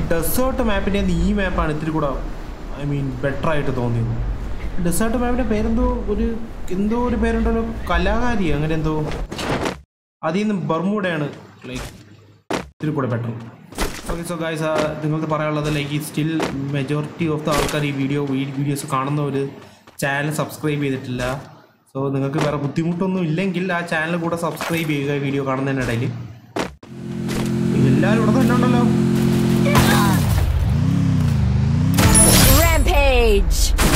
Desert മാപ്പിൻ്റെ ഈ മാപ്പാണ് ഇത്തിരി കൂടെ ഐ മീൻ ബെറ്റർ ആയിട്ട് തോന്നിയത് ഡെസേർട്ട് മാപ്പിൻ്റെ പേരെന്തോ ഒരു എന്തോ ഒരു പേരുണ്ടല്ലോ കലാകാരി അങ്ങനെ എന്തോ അതിൽ നിന്ന് ബർമൂഡയാണ് ലൈക്ക് ഇത്തിരി കൂടെ ബെറ്റർ ഓക്കെ സോ ഗായ്സ് നിങ്ങൾക്ക് പറയാനുള്ളത് like still majority of the ആൾക്കാർ ഈ വീഡിയോ വീഡിയോസ് കാണുന്ന ഒരു ചാനൽ സബ്സ്ക്രൈബ് ചെയ്തിട്ടില്ല സോ നിങ്ങൾക്ക് വേറെ ബുദ്ധിമുട്ടൊന്നും ഇല്ലെങ്കിൽ ആ ചാനൽ കൂടെ സബ്സ്ക്രൈബ് ചെയ്യുക വീഡിയോ കാണുന്നതിനിടയിൽ എല്ലാവരും ഇവിടെ തന്നെ ഉണ്ടല്ലോ Rampage!